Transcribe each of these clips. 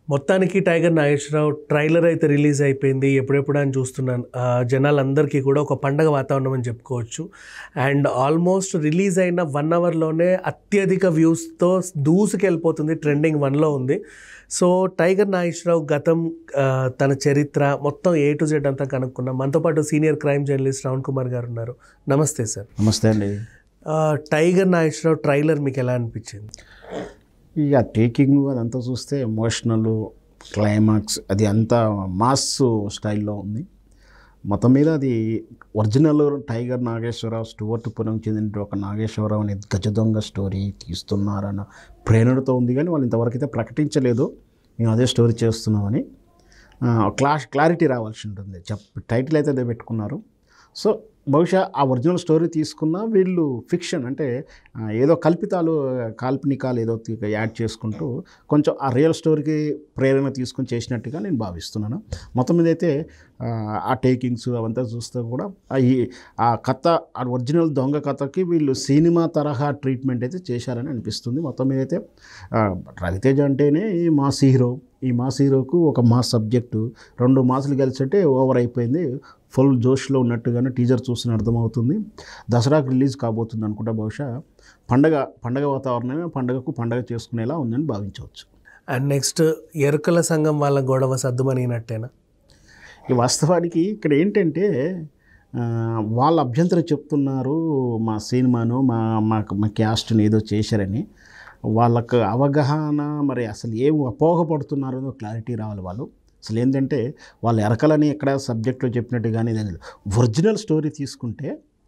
మొత్తానికి Tiger Nageswara Rao trailer release అయిపోయింది ఎప్పుడెప్పుడు అని చూస్తున్నాను ఆ, జనాలందరికీ కూడా ఒక పండగ వాతావరణం అని చెప్పుకోవచ్చు అండ్ ఆల్మోస్ట్ రిలీజ్ అయిన వన్ అవర్లోనే అత్యధిక వ్యూస్తో దూసుకెళ్ళిపోతుంది ట్రెండింగ్ వన్లో ఉంది సో టైగర్ నాగేశ్వరరావు గతం ఆ, తన చరిత్ర మొత్తం ఏ టు జెడ్ అంతా కనుక్కున్నాం మనతో పాటు senior crime journalist Ravan Kumar గారు ఉన్నారు నమస్తే సార్ నమస్తే అండి ఆ, టైగర్ నాగేశ్వరరావు ట్రైలర్ మీకు ఎలా అనిపించింది ఇక టేకింగ్ అదంతా చూస్తే ఎమోషనల్ క్లైమాక్స్ అది అంతా మాస్ స్టైల్లో ఉంది మొత్తం మీద అది ఒరిజినల్ టైగర్ నాగేశ్వరరావు స్టువర్ట్పురం చెందిన ఒక నాగేశ్వరరావు అనే గజ దొంగ స్టోరీ తీస్తున్నారన్న ప్రేరణతో ఉంది కానీ వాళ్ళు ఇంతవరకు అయితే ప్రకటించలేదు మేము అదే స్టోరీ చేస్తున్నామని క్లాష్ క్లారిటీ రావాల్సి ఉంటుంది చెప్ టైటిల్ అయితే అదే పెట్టుకున్నారు సో బహుశా ఆ ఒరిజినల్ స్టోరీ తీసుకున్న వీళ్ళు ఫిక్షన్ అంటే ఆ, ఏదో కల్పితాలు కాల్పనికాలు ఏదో తీ- యాడ్ చేసుకుంటూ కొంచెం ఆ రియల్ స్టోరీకి ప్రేరణ తీసుకొని చేసినట్టుగా నేను భావిస్తున్నాను మొత్తం మీద అయితే ఆ, ఆ టేకింగ్స్ అవంతా చూస్తే కూడా ఆ ఈ ఆ కథ ఆ ఒరిజినల్ దొంగ కథకి వీళ్ళు సినిమా తరహా ట్రీట్మెంట్ అయితే చేశారని అనిపిస్తుంది మొత్తం మీద అయితే ఆ, రవితేజ అంటేనే ఈ మాస్ హీరో ఈ మాస్ హీరోకు ఒక మాస్ సబ్జెక్టు రెండు మాసులు కలిసి అంటే ఓవర్ అయిపోయింది ఫుల్ జోష్లో ఉన్నట్టుగానే టీజర్ చూస్తున్న అర్థమవుతుంది దసరాకు రిలీజ్ కాబోతుంది అనుకుంటా బహుశా పండగ పండగ వాతావరణమే పండగకు పండగ చేసుకునేలా ఉందని భావించవచ్చు అండ్ నెక్స్ట్ ఎరుకల సంఘం వాళ్ళ గొడవ సర్దుమనిగినట్టేనా ఈ వాస్తవానికి ఇక్కడ ఏంటంటే ఆ, వాళ్ళ అభ్యంతరం చెప్తున్నారు మా సినిమాను మా మా మా క్యాస్ట్ని ఏదో చేశారని వాళ్ళకు అవగాహన మరి అసలు ఏం అపోహపడుతున్నారో క్లారిటీ రావాలి వాళ్ళు అసలు ఏంటంటే వాళ్ళు ఎరకలని ఎక్కడ సబ్జెక్ట్లో చెప్పినట్టుగానే ఇది ఒరిజినల్ స్టోరీ తీసుకుంటే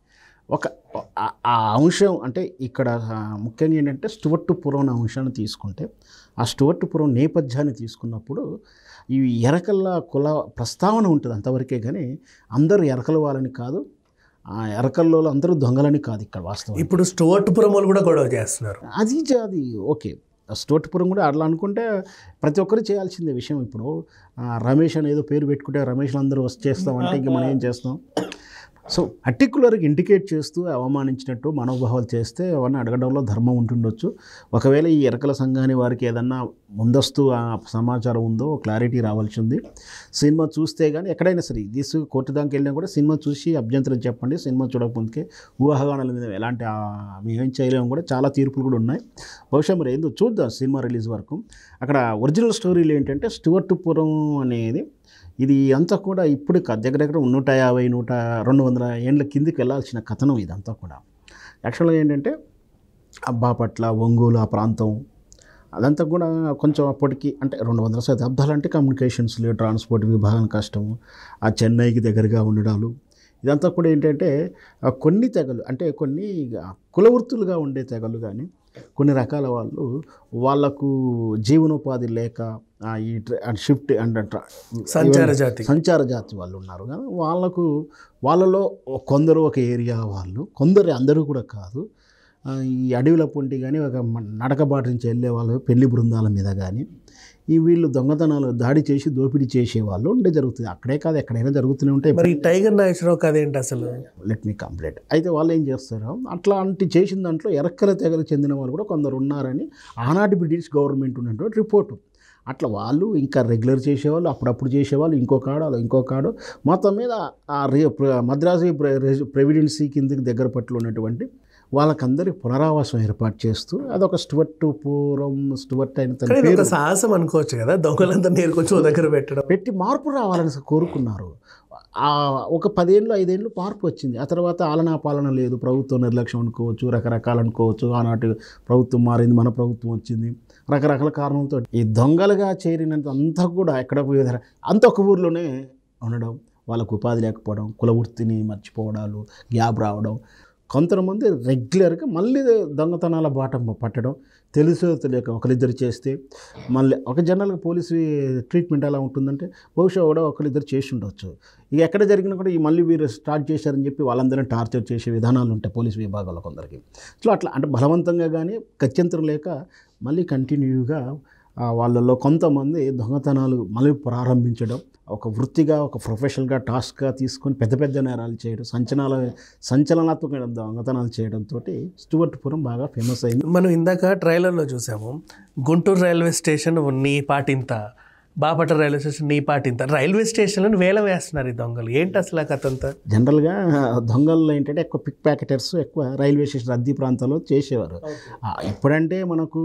ఒక ఆ- ఆ అంశం అంటే ఇక్కడ ఆ, ముఖ్యంగా ఏంటంటే స్టువర్ట్ పురం అనే అంశాన్ని తీసుకుంటే ఆ స్టువర్ట్ పురం నేపథ్యాన్ని తీసుకున్నప్పుడు ఈ ఎరకల కుల ప్రస్తావన ఉంటుంది అంతవరకే కానీ అందరూ ఎరకల వాళ్ళని కాదు ఆ ఎరకల్లో అందరూ దొంగలని కాదు ఇక్కడ వాస్తవం ఇప్పుడు స్టువర్ట్పురం వాళ్ళు కూడా గొడవ చేస్తున్నారు అది జ- అది ఓకే స్టోట్పురం కూడా అట్లా అనుకుంటే ప్రతి ఒక్కరు చేయాల్సిందే విషయం ఇప్పుడు ఆ, రమేష్ అని ఏదో పేరు పెట్టుకుంటే రమేష్ అందరూ వచ్చేస్తామంటే ఇంక మనం ఏం చేస్తాం సో పర్టికులర్గా ఇండికేట్ చేస్తూ అవమానించినట్టు మనోభావాలు చేస్తే అవన్నీ అడగడంలో ధర్మం ఉంటుండొచ్చు ఒకవేళ ఈ ఎరకల సంఘాన్ని వారికి ఏదన్నా ముందస్తు ఆ సమాచారం ఉందో క్లారిటీ రావాల్సి ఉంది సినిమా చూస్తే కానీ ఎక్కడైనా సరే దిస్ కోర్టు దానికి వెళ్ళినా కూడా సినిమా చూసి అభ్యంతరం చెప్పండి సినిమా చూడకముందుకే ఊహాగానాల మీద ఎలాంటి ఆ, మేమేం చేయలేము కూడా చాలా తీర్పులు కూడా ఉన్నాయి బహుశా మరి ఏందో చూద్దాం సినిమా రిలీజ్ వరకు అక్కడ ఒరిజినల్ స్టోరీలు ఏంటంటే స్టువర్ట్పురం అనేది ఇది అంతా కూడా ఇప్పుడు క- దగ్గర దగ్గర నూట యాభై నూట రెండు వందల ఏండ్ల కిందికి వెళ్ళాల్సిన కథనం ఇదంతా కూడా యాక్చువల్గా ఏంటంటే ఆ బాపట్ల ఒంగోలు ఆ ప్రాంతం అదంతా కూడా కొంచెం అప్పటికి అంటే రెండు వందల శతాబ్దాలు అంటే కమ్యూనికేషన్స్ లేవు ట్రాన్స్పోర్ట్ విభాగం కష్టము ఆ చెన్నైకి దగ్గరగా ఉండడాలు ఇదంతా కూడా ఏంటంటే ఆ కొన్ని తెగలు అంటే కొన్ని కులవృత్తులుగా ఉండే తెగలు కానీ కొన్ని రకాల వాళ్ళు వాళ్ళకు జీవనోపాధి లేక ఆ, ఈ షిఫ్ట్ అండ్ ట్ర- సంచార జాతి సంచార జాతి వాళ్ళు ఉన్నారు కానీ వాళ్ళకు వాళ్ళలో కొందరు ఒక ఏరియా వాళ్ళు కొందరు అందరూ కూడా కాదు ఆ, ఈ అడవిల పొంటి కానీ ఒక మ- నడకబాటు నుంచి వెళ్ళే వాళ్ళు పెళ్లి బృందాల మీద కానీ ఈ వీళ్ళు దొంగతనాలు దాడి చేసి దోపిడీ చేసేవాళ్ళు ఉండే జరుగుతుంది అక్కడే కాదు ఎక్కడైనా జరుగుతూనే ఉంటాయి మరి ఈ టైగర్ నాగేశ్వరరావు కథ ఏంటి అసలు లెట్ మీ కంప్లీట్ అయితే వాళ్ళు ఏం చేస్తారు అట్లాంటి చేసిన దాంట్లో ఎరక్కల తెగలు చెందిన వాళ్ళు కూడా కొందరు ఉన్నారని ఆనాటి బ్రిటిష్ గవర్నమెంట్ ఉన్నటువంటి రిపోర్టు అట్లా వాళ్ళు ఇంకా రెగ్యులర్ చేసేవాళ్ళు అప్పుడప్పుడు చేసేవాళ్ళు ఇంకో కాడు అలా ఇంకో కాడు మొత్తం మీద ఆ రే ప్ర- మద్రాసు ప్ర- రె- ప్రెసిడెన్సీ కిందకి దగ్గర పట్ల ఉన్నటువంటి వాళ్ళకందరికి పునరావాసం ఏర్పాటు చేస్తూ అదొక స్టువర్ట్ పూర్వం స్టువర్ట్ అయిన తన కానీ ఇది పేరు ఒక సాహసం అనుకోవచ్చు కదా దొంగలంతా నేర్కొచ్చి ఓ దగ్గర పెట్టడం పెట్టి మార్పు రావాలని కోరుకున్నారు ఆ ఒక పదేళ్ళు ఐదేళ్ళు మార్పు వచ్చింది ఆ తర్వాత ఆలనా పాలన లేదు ప్రభుత్వం నిర్లక్ష్యం అనుకోవచ్చు రకరకాలు అనుకోవచ్చు ఆనాటి ప్రభుత్వం మారింది మన ప్రభుత్వం వచ్చింది రకరకాల కారణంతో ఈ దొంగలుగా చేరినంత అంతా కూడా ఎక్కడ పోయేదారు అంత ఒక ఊర్లోనే ఉండడం వాళ్ళకు ఉపాధి లేకపోవడం కుల వృత్తిని మర్చిపోవడాలు గ్యాప్ రావడం కొంతమంది రెగ్యులర్గా మళ్ళీ దొంగతనాల బాట పట్టడం తెలుసో తెలియక ఒకరిద్దరు చేస్తే మళ్ళీ ఒక జనరల్గా పోలీసు ట్రీట్మెంట్ ఎలా ఉంటుందంటే బహుశా కూడా ఒకరిద్దరు చేసి ఉండొచ్చు ఇక ఎక్కడ జరిగినా కూడా ఈ మళ్ళీ వీరు స్టార్ట్ చేశారని చెప్పి వాళ్ళందరినీ టార్చర్ చేసే విధానాలు ఉంటాయి పోలీసు విభాగాల్లో కొందరికి సో అట్లా అంటే బలవంతంగా కానీ గత్యంతరం లేక మళ్ళీ కంటిన్యూగా ఆ, వాళ్ళలో కొంతమంది దొంగతనాలు మళ్ళీ ప్రారంభించడం ఒక వృత్తిగా ఒక ప్రొఫెషనల్గా టాస్క్గా తీసుకొని పెద్ద పెద్ద నేరాలు చేయడం సంచలనాల సంచలనాత్మక దొంగతనాలు చేయడంతో స్టువర్ట్పురం బాగా ఫేమస్ అయింది మనం ఇందాక ట్రైలర్లో చూసాము గుంటూరు రైల్వే స్టేషన్ నీ పాటింత బాపట్ల రైల్వే స్టేషన్ నీ పాటింత రైల్వే స్టేషన్లను వేల వేస్తున్నారు ఈ దొంగలు ఏంటి అసలు ఆ కథ అంతా జనరల్గా దొంగల్లో ఏంటంటే ఎక్కువ పిక్ ప్యాకెటర్స్ ఎక్కువ రైల్వే స్టేషన్ రద్దీ ప్రాంతాల్లో చేసేవారు ఆ, ఇప్పుడంటే మనకు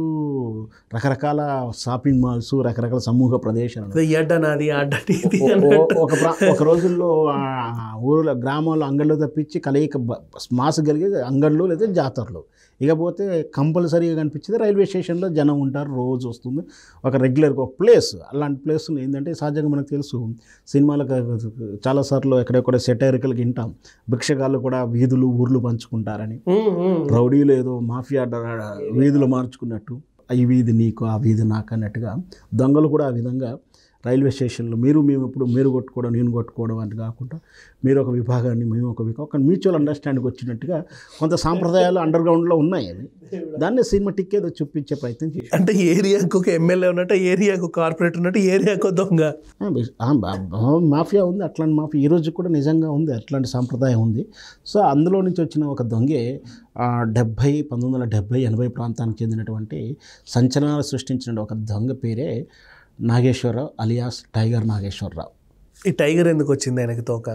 రకరకాల షాపింగ్ మాల్స్ రకరకాల సమూహ ప్రదేశాలు ఉన్నాయి. ఈ అడ్డ నాది ఆ అడ్డ నీది ఓ- అన్నట్టు. ఓ- ఒక ప్రా- ఒక రోజుల్లో ఆ, ఊళ్ళో గ్రామాల్లో అంగళ్ళు తప్పించి కలయిక బ- మాస్ కలిగే అంగళ్ళు లేదా జాతరలు ఇకపోతే కంపల్సరీగా కనిపించేది రైల్వే స్టేషన్లో జనం ఉంటారు రోజు వస్తుంది ఒక రెగ్యులర్గా ఒక ప్లేస్ అలాంటి ప్లేస్లు ఏంటంటే సహజంగా మనకు తెలుసు సినిమాలకు చాలాసార్లు ఎక్కడెక్కడ సెటైరికల్గా వింటాం భిక్షగాళ్ళు కూడా వీధులు ఊర్లు పంచుకుంటారని ఉమ్, ఉమ్. రౌడీలు ఏదో మాఫియా డ- వీధులు మార్చుకున్నట్టు ఈ వీధి నీకు ఆ వీధి నాకు అన్నట్టుగా దొంగలు కూడా ఆ విధంగా రైల్వే స్టేషన్లో మీరు మేము ఇప్పుడు మీరు కొట్టుకోవడం నేను కొట్టుకోవడం అని కాకుండా మీరు ఒక విభాగాన్ని మేము ఒక విభాగం ఒక మ్యూచువల్ అండర్స్టాండింగ్ వచ్చినట్టుగా కొంత సాంప్రదాయాలు అండర్ గ్రౌండ్లో ఉన్నాయి అవి దాన్ని సినిమాటిక్ ఏదో చూపించే ప్రయత్నం చేశారు అంటే ఏరియాకు ఒక ఎమ్మెల్యే ఉన్నట్టు ఏరియాకు కార్పొరేట్ ఉన్నట్టు ఏరియాకు దొంగ ఆ, బెస్- ఆ, బా- బా- మాఫియా ఉంది అట్లాంటి మాఫియా ఈ రోజు కూడా నిజంగా ఉంది అట్లాంటి సాంప్రదాయం ఉంది సో అందులో నుంచి వచ్చిన ఒక దొంగే ఆ, డెబ్భై పంతొమ్మిది వందల డెబ్భై ఎనభై ప్రాంతానికి చెందినటువంటి సంచలనాలు సృష్టించిన ఒక దొంగ పేరే నాగేశ్వరరావు అలియాస్ టైగర్ నాగేశ్వరరావు ఈ టైగర్ ఎందుకు వచ్చింది ఆయనకి తోక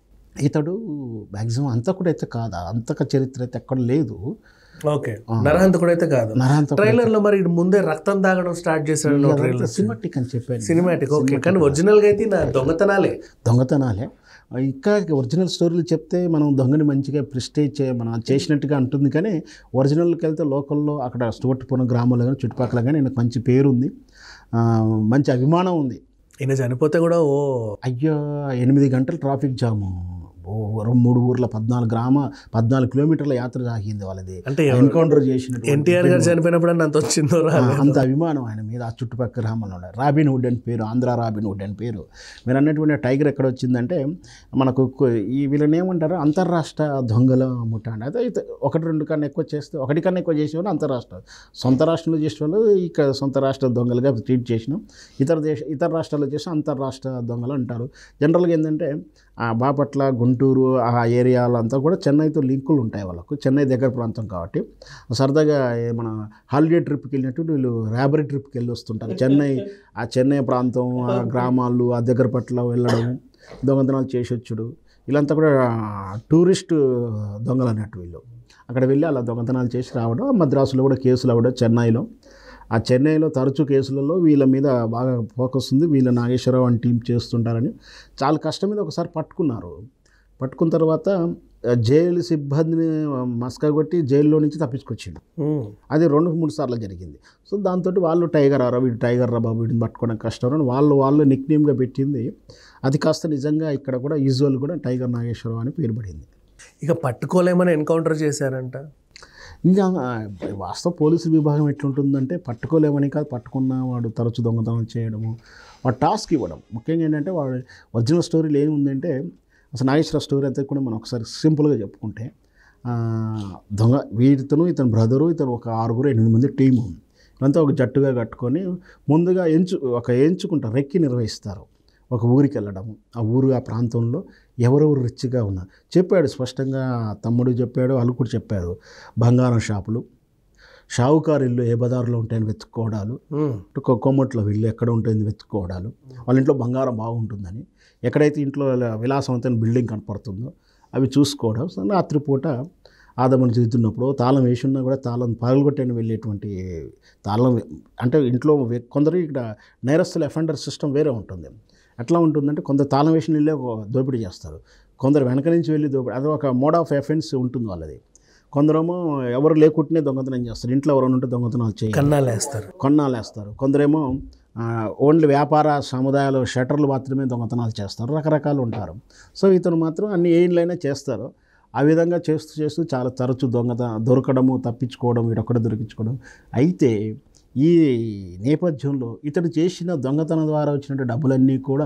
ఇతడు మ్యాక్సిమం అంతకుడు అయితే కాదు అంతక చరిత్ర అయితే ఎక్కడ లేదు ఓకే నరహంతకుడు అయితే కాదు నరాంత ట్రైలర్ లో మరి ఈడు ముందే రక్తం తాగడం స్టార్ట్ చేశాడు ట్రైలర్ సినిమాటిక్ అని చెప్పాను సినిమాటిక్ ఓకే కానీ ఒరిజినల్ గా అయితే నా దొంగతనాలే దొంగతనాలే ఇంకా ఒరిజినల్ స్టోరీలు చెప్తే మనం దొంగని మంచిగా ప్రిస్టేజ్ చే మనం చేసినట్టుగా ఉంటుంది కానీ ఒరిజినల్కి వెళ్తే లోకల్లో అక్కడ స్టోట్పురం గ్రామంలో కానీ చుట్టుపక్కల కానీ నాకు మంచి పేరు ఉంది ఆ, మంచి అభిమానం ఉంది ఈయన చనిపోతే కూడా ఓ అయ్యో ఎనిమిది గంటల ట్రాఫిక్ జాము ఓ రెండు మూడు ఊర్ల పద్నాలుగు గ్రామ పద్నాలుగు కిలోమీటర్ల యాత్ర సాగింది వాళ్ళది అంటే ఎన్కౌంటర్ చేసినట్టు ఎన్టీఆర్ గారు చనిపోయినప్పుడు అంత వచ్చిందో రా ఆ, అంత అభిమానం ఆయన మీద ఆ చుట్టుపక్కల గ్రామంలో ఉన్నాయి రాబిన్ హుడ్ అని పేరు ఆంధ్ర రాబిన్ హుడ్ అని పేరు మీరు అన్నటువంటి టైగర్ ఎక్కడ వచ్చిందంటే మనకు కొ- ఈ వీళ్ళని ఏమంటారు అంతర్రాష్ట్ర దొంగల ముఠ అండి అదే ఇత- ఒకటి రెండు కన్నా ఎక్కువ చేస్తే ఒకటి కన్నా ఎక్కువ చేసేవాళ్ళు అంతర్రాష్ట్ర సొంత రాష్ట్రంలో చేసే వాళ్ళు ఇక్కడ సొంత రాష్ట్ర దొంగలుగా ట్రీట్ చేసినాం ఇతర దేశ ఇతర రాష్ట్రాల్లో చేసి అంతర్రాష్ట్ర దొంగలు అంటారు జనరల్గా ఏంటంటే ఆ బాపట్ల గుంటూరు ఆ ఏరియాలో అంతా కూడా చెన్నైతో లింకులు ఉంటాయి వాళ్ళకు చెన్నై దగ్గర ప్రాంతం కాబట్టి సరదాగా ఏ మన హాలిడే ట్రిప్కి వెళ్ళినట్టు వీళ్ళు ర్యాబరీ ట్రిప్కి వెళ్ళి వస్తుంటారు చెన్నై ఆ చెన్నై ప్రాంతం ఆ గ్రామాలు ఆ దగ్గర పట్ల వెళ్ళడం దొంగతనాలు చేసి వచ్చుడు వీళ్ళంతా కూడా టూరిస్ట్ దొంగలు అన్నట్టు వీళ్ళు అక్కడ వెళ్ళి అలా దొంగతనాలు చేసి రావడం మద్రాసులో కూడా కేసులు అవ్వడం చెన్నైలో ఆ చెన్నైలో తరచూ కేసులలో వీళ్ళ మీద బాగా ఫోకస్ ఉంది వీళ్ళ నాగేశ్వరరావు అని టీం చేస్తుంటారని చాలా కష్టం మీద ఒకసారి పట్టుకున్నారు పట్టుకున్న తర్వాత ఆ, జైలు సిబ్బందిని మస్కా కొట్టి జైల్లో నుంచి తప్పించుకొచ్చిండు ఉమ్. అది రెండు మూడు సార్లు జరిగింది సో దాంతో వాళ్ళు టైగర్ ఆరా వీడు టైగర్ రా బాబు వీడిని పట్టుకోవడం కష్టం అని వాళ్ళు వాళ్ళు నిక్ నేమ్గా పెట్టింది అది కాస్త నిజంగా ఇక్కడ కూడా యూజువల్ కూడా టైగర్ నాగేశ్వరరావు అని పేరు పడింది ఇక పట్టుకోలేమని ఎన్కౌంటర్ చేశారంట ఇంకా ఆ, వాస్తవ పోలీసు విభాగం ఎట్లుంటుందంటే పట్టుకోలేమని కాదు పట్టుకున్న వాడు తరచు దొంగతనం చేయడము వాడు టాస్క్ ఇవ్వడం ముఖ్యంగా ఏంటంటే వాడు ఒరిజినల్ స్టోరీలో ఏముందంటే అసలు నాగేశ్వర స్టోరీ అంతా కూడా మనం ఒకసారి సింపుల్గా చెప్పుకుంటే ఆ, దొంగ వీరితోనూ ఇతని బ్రదరు ఇతను ఒక ఆరుగురు ఎనిమిది మంది టీము ఇదంతా ఒక జట్టుగా కట్టుకొని ముందుగా ఎంచు ఒక ఎంచుకుంటారు రెక్కి నిర్వహిస్తారు ఒక ఊరికి వెళ్ళడము ఆ ఊరు ఆ ప్రాంతంలో ఎవరెవరు రిచ్గా ఉన్నారు చెప్పాడు స్పష్టంగా తమ్ముడు చెప్పాడు వాళ్ళు కూడా చెప్పారు బంగారం షాపులు షావుకారు ఇల్లు ఏ బజార్లో ఉంటాయని వెతుక్కోవడాలు ఉమ్. కొ- కొమ్మట్లో ఇల్లు ఎక్కడ ఉంటుంది వెతుక్కోవడాలు వాళ్ళ ఇంట్లో బంగారం బాగుంటుందని ఎక్కడైతే ఇంట్లో విలాసవంతమైన బిల్డింగ్ కనపడుతుందో అవి చూసుకోవడం సో రాత్రిపూట ఆదమని చూస్తున్నప్పుడు తాళం వేసి ఉన్నా కూడా తాళం పగలగొట్టని వెళ్ళేటువంటి తాళం అంటే ఇంట్లో వె- కొందరు ఇక్కడ నేరస్తుల ఎఫెండర్ సిస్టమ్ వేరే ఉంటుంది ఎట్లా ఉంటుందంటే కొందరు తాళం వేసిన ఇల్లే ఒక దోపిడీ చేస్తారు కొందరు వెనక నుంచి వెళ్ళి దోపిడీ అది ఒక మోడ్ ఆఫ్ ఎఫెన్స్ ఉంటుంది వాళ్ళది కొందరేమో ఎవరు లేకుంటేనే దొంగతనం చేస్తారు ఇంట్లో ఎవరైనా ఉంటే దొంగతనాలు చేయాలి కన్నాలు వేస్తారు కొన్నాళ్ళు వేస్తారు కొందరేమో ఆ, ఓన్లీ వ్యాపార సముదాయాలు షటర్లు మాత్రమే దొంగతనాలు చేస్తారు రకరకాలు ఉంటారు సో ఇతను మాత్రం అన్ని ఏళ్ళైనా చేస్తారు ఆ విధంగా చేస్తూ చేస్తూ చాలా తరచు దొంగత దొరకడము తప్పించుకోవడం వీడొక్కడ దొరికించుకోవడం అయితే ఈ నేపథ్యంలో ఇతడు చేసిన దొంగతనం ద్వారా వచ్చిన డబ్బులన్నీ కూడా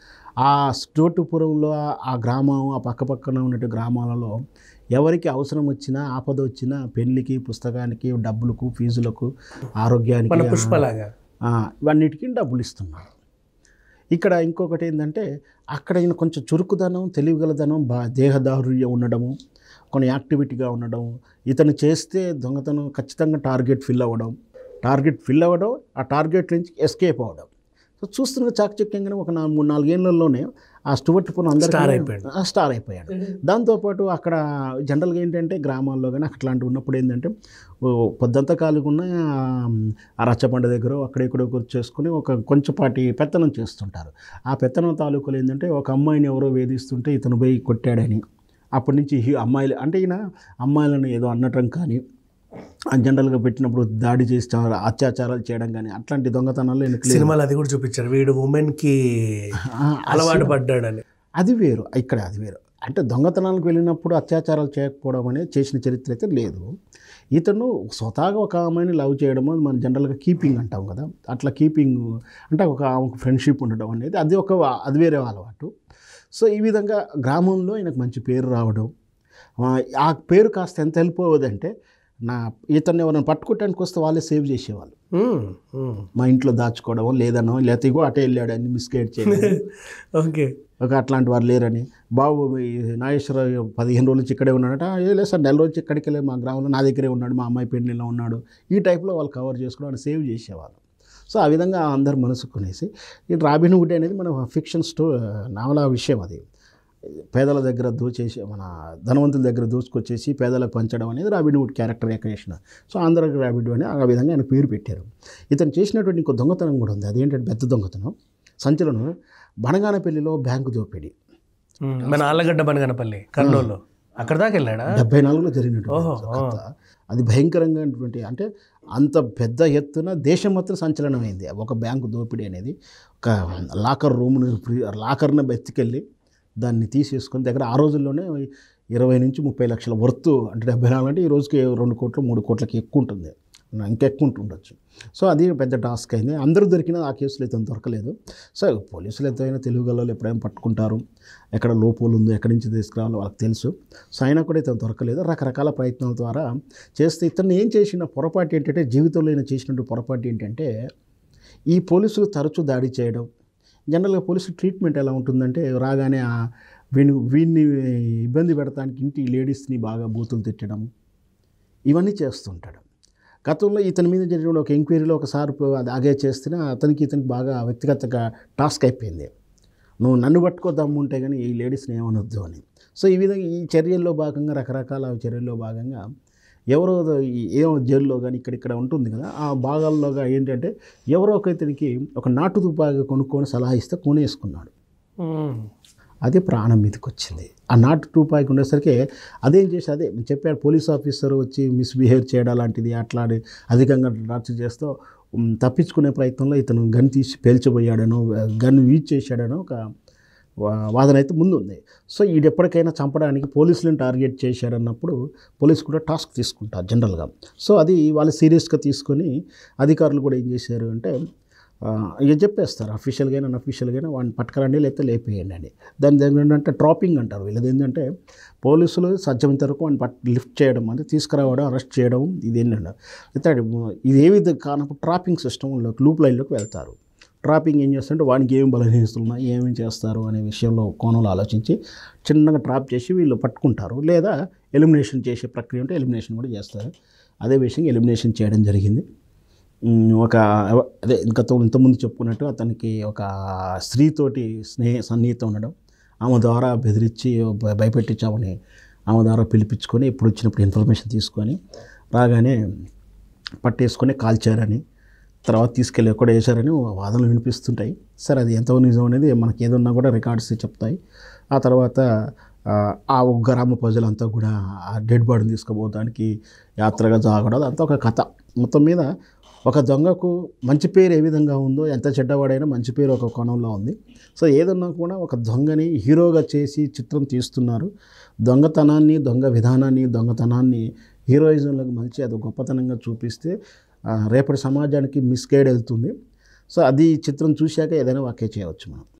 ఆ స్టోటుపురంలో ఆ గ్రామం ఆ పక్కపక్కన ఉన్నట్టు గ్రామాలలో ఎవరికి అవసరం వచ్చినా ఆపద వచ్చినా పెళ్లికి పుస్తకానికి డబ్బులకు ఫీజులకు మన ఆరోగ్యానికి పుష్పలాగా ఆ, ఇవన్నిటికీ డబ్బులు ఇస్తున్నాడు ఇక్కడ ఇంకొకటి ఏంటంటే అక్కడ ఈయన కొంచెం చురుకుదనం తెలివిగలదనం బా దేహదారుణ్యం ఉండడము కొన్ని యాక్టివిటీగా ఉండడం ఇతను చేస్తే దొంగతనం ఖచ్చితంగా టార్గెట్ ఫిల్ అవ్వడం టార్గెట్ ఫిల్ అవ్వడం ఆ టార్గెట్ నుంచి ఎస్కేప్ అవ్వడం సో చూస్తున్న చాకచక్యంగానే ఒక నాలుగు మూడు నాలుగేళ్లలోనే ఆ స్టువర్ట్ పురం అందరికీ Star అయిపోయాడు. ఆ, స్టార్ అయిపోయాడు దాంతోపాటు అక్కడ జనరల్గా ఏంటంటే గ్రామాల్లో కానీ అట్లాంటివి ఉన్నప్పుడు ఏంటంటే ఓ పొద్దంతా ఖాళీగా ఉన్న ఆ రచ్చబండ దగ్గర అక్కడ ఇక్కడ చేసుకుని ఒక కొంచెంపాటి పెత్తనం చేస్తుంటారు ఆ పెత్తనం తాలూకులు ఏంటంటే ఒక అమ్మాయిని ఎవరో వేధిస్తుంటే ఇతను పోయి కొట్టాడని అప్పటి నుంచి హీ అమ్మాయిలు అంటే ఈయన అమ్మాయిలను ఏదో అనటం కానీ ఆ జనరల్గా పెట్టినప్పుడు దాడి చేసి చాలా అత్యాచారాలు చేయడం కానీ అట్లాంటి దొంగతనాలు ఈయనకి లేదు. సినిమాలు అది కూడా చూపించారు వీడు ఉమెన్ కి ఆ, అలవాటు పడ్డాడని అది వేరు ఇక్కడ అది వేరు అంటే దొంగతనాలకు వెళ్ళినప్పుడు అత్యాచారాలు చేయకపోవడం అనేది చేసిన చరిత్ర అయితే లేదు ఇతను స్వతహాగా ఒక అమ్మాయిని లవ్ చేయడము అది మనం జనరల్గా కీపింగ్ అంటాం కదా అట్లా కీపింగ్ అంటే ఒక ఆమెకు ఫ్రెండ్షిప్ ఉండడం అనేది అది ఒక అది వేరే అలవాటు సో ఈ విధంగా గ్రామంలో ఈయనకు మంచి పేరు రావడం ఆ, ఆ పేరు కాస్త ఎంత హెల్ప్ అవ్వదంటే నా ఇతన్ని ఎవరైనా పట్టుకోవటానికి వస్తే వాళ్ళే సేవ్ చేసేవాళ్ళు ఉమ్, ఉమ్. మా ఇంట్లో దాచుకోవడం లేదనో లేకపోతే ఇగో అటే వెళ్ళాడు అని మిస్గైడ్ చేయడం ఓకే ఒక అట్లాంటి వారు లేరని బాబు ఈ నాగేశ్వరరావు పదిహేను రోజుల నుంచి ఇక్కడే ఉన్నాడట "ఆ, ఏ లేదు సార్ నెల రోజు ఇక్కడికి వెళ్ళి మా గ్రామంలో నా దగ్గరే ఉన్నాడు మా అమ్మాయి పెళ్ళిలో ఉన్నాడు ఈ టైప్లో వాళ్ళు కవర్ చేసుకుని వాళ్ళు సేవ్ చేసేవాళ్ళు సో ఆ విధంగా అందరు మనసు కొనేసి ఈ రాబిన్ హుడ్ అనేది మన ఫిక్షన్ స్టో నావలా విషయం అది పేదల దగ్గర దోచేసి మన ధనవంతుల దగ్గర దోచుకొచ్చేసి పేదలకు పంచడం అనేది Robin Hood character creation so ఆంధ్రకి రాబిన్ అని ఆ విధంగా ఆయన పేరు పెట్టారు ఇతను చేసినటువంటి ఇంకో దొంగతనం కూడా ఉంది అదేంటంటే పెద్ద దొంగతనం సంచలనం బనగానపల్లిలో బ్యాంకు దోపిడీ ఉమ్, మన ఆళ్ళగడ్డ బనగనపల్లి కర్నూలు అక్కడ దాకా వెళ్ళాడా డెబ్బై నాలుగులో జరిగినటువంటి ఓహో, కథ అది భయంకరంగా అంటే అంత పెద్ద ఎత్తున దేశం మొత్తం సంచలనమైంది ఒక బ్యాంకు దోపిడీ అనేది ఒక లాకర్ రూమ్ని ఫ్రీ లాకర్ని ఎత్తుకెళ్ళి దాన్ని తీసేసుకొని దగ్గర ఆ రోజుల్లోనే ఇరవై నుంచి ముప్పై లక్షల వర్త్ అంటే డెబ్బై నాలుగు అంటే ఈ రోజుకి రెండు కోట్లు మూడు కోట్లకి ఎక్కువ ఉంటుంది ఇంకెక్కువ ఉంటుండొచ్చు సో అది పెద్ద టాస్క్ అయింది అందరూ దొరికినా ఆ కేసులో అయితే దొరకలేదు సో పోలీసులు ఎంతైనా తెలుగు గల్లో ఎప్పుడైనా పట్టుకుంటారు ఎక్కడ లోపోలు ఉందో ఎక్కడి నుంచి తీసుకురావాలో వాళ్ళకి తెలుసు సో అయినా కూడా ఇతను దొరకలేదు రకరకాల ప్రయత్నాల ద్వారా చేస్తే ఇతను ఏం చేసిన పొరపాటు ఏంటంటే జీవితంలో ఈయన చేసినటువంటి పొరపాటు ఏంటంటే ఈ పోలీసులు తరచూ దాడి చేయడం జనరల్గా పోలీసు ట్రీట్మెంట్ ఎలా ఉంటుందంటే రాగానే ఆ వీని వీడిని ఇబ్బంది పెడతానికి ఇంటి లేడీస్ని బాగా బూతులు తిట్టడం ఇవన్నీ చేస్తుంటాడు గతంలో ఇతని మీద జరిగిన ఒక ఎంక్వైరీలో ఒకసారి అది ఆగే చేస్తేనే అతనికి ఇతనికి బాగా వ్యక్తిగతంగా టాస్క్ అయిపోయింది నువ్వు నన్ను పట్టుకో దమ్ముంటే కానీ ఈ లేడీస్ని ఏమనొద్దు అని సో ఈ విధంగా ఈ చర్యల్లో భాగంగా రకరకాల చర్యల్లో భాగంగా ఎవరో ఈ- ఏమో జైల్లో కానీ ఇక్కడిక్కడ ఉంటుంది కదా ఆ భాగాల్లోగా ఏంటంటే ఎవరో ఒక ఇతనికి ఒక నాటు తుపాకీ కొనుక్కొని సలహా ఇస్తే కొనేసుకున్నాడు ఉమ్, అదే ప్రాణం మీదకి వచ్చింది ఆ నాటు తుపాకీ ఉండేసరికి అదేం చేసి అదే చెప్పాడు పోలీస్ ఆఫీసర్ వచ్చి మిస్బిహేవ్ చేయడం లాంటిది అట్లా అధికంగా టార్చర్ చేస్తూ ఉమ్, తప్పించుకునే ప్రయత్నంలో ఇతను గన్ తీసి పేల్చిపోయాడనో గన్ యూజ్ చేశాడనో ఒక వా- వాదన అయితే ముందు ఉంది సో ఈడు ఎప్పటికైనా చంపడానికి పోలీసులను టార్గెట్ చేశాడన్నప్పుడు పోలీసు కూడా టాస్క్ తీసుకుంటారు జనరల్గా సో అది వాళ్ళు సీరియస్గా తీసుకొని అధికారులు కూడా ఏం చేశారు అంటే ఆ, ఇక చెప్పేస్తారు అఫీషియల్గా అయినా అఫీషియల్గా అయినా వాడిని పట్టుకురండి లేకపోతే లేపేయండి అని దాని దగ్గర ఏంటంటే ట్రాపింగ్ అంటారు వీళ్ళది ఏంటంటే పోలీసులు సాధ్యమైనంత వరకు వాడిని పట్ లిఫ్ట్ చేయడం అంటే తీసుకురావడం అరెస్ట్ చేయడం ఇది ఏంటంటే ఇతడు ఇది ఏ విధంగా కానప్పుడు ట్రాపింగ్ సిస్టంలో లూప్ లైన్లోకి వెళ్తారు ట్రాపింగ్ ఏం చేస్తుంటే వానికి ఏం బలహీనస్తున్నా ఏమేమి చేస్తారు అనే విషయంలో కోణంలో ఆలోచించి చిన్నగా ట్రాప్ చేసి వీళ్ళు పట్టుకుంటారు లేదా ఎలిమినేషన్ చేసే ప్రక్రియ ఉంటే ఎలిమినేషన్ కూడా చేస్తారు అదే విషయం ఎలిమినేషన్ చేయడం జరిగింది ఉమ్, ఒక అదే గతంలో ఇంతకుముందు చెప్పుకున్నట్టు అతనికి ఒక స్త్రీతోటి స్నేహ సన్నిహితం ఉండడం ఆమె ద్వారా బెదిరించి భ- భయపెట్టించామని ఆమె ద్వారా పిలిపించుకొని ఎప్పుడు వచ్చినప్పుడు ఇన్ఫర్మేషన్ తీసుకొని రాగానే పట్టేసుకొని కాల్చారని తర్వాత తీసుకెళ్ళి ఎక్కడ వేశారని వాదనలు వినిపిస్తుంటాయి సరే అది ఎంత నిజం అనేది మనకి ఏదన్నా కూడా రికార్డ్స్ చెప్తాయి ఆ తర్వాత ఆ, ఆ గ్రామ ప్రజలంతా కూడా ఆ డెడ్ బాడీని తీసుకుపోవడానికి యాత్రగా జాగడం అదంతా ఒక కథ మొత్తం మీద ఒక దొంగకు మంచి పేరు ఏ విధంగా ఉందో ఎంత చెడ్డవాడైనా మంచి పేరు ఒక కోణంలో ఉంది సో ఏదన్నా కూడా ఒక దొంగని హీరోగా చేసి చిత్రం తీస్తున్నారు దొంగతనాన్ని దొంగ విధానాన్ని దొంగతనాన్ని హీరోయిజంలోకి మంచి అది గొప్పతనంగా చూపిస్తే ఆ, రేపటి సమాజానికి మిస్గైడ్ వెళ్తుంది సో అది ఈ చిత్రం చూశాక ఏదైనా వాక్య చేయవచ్చు మనం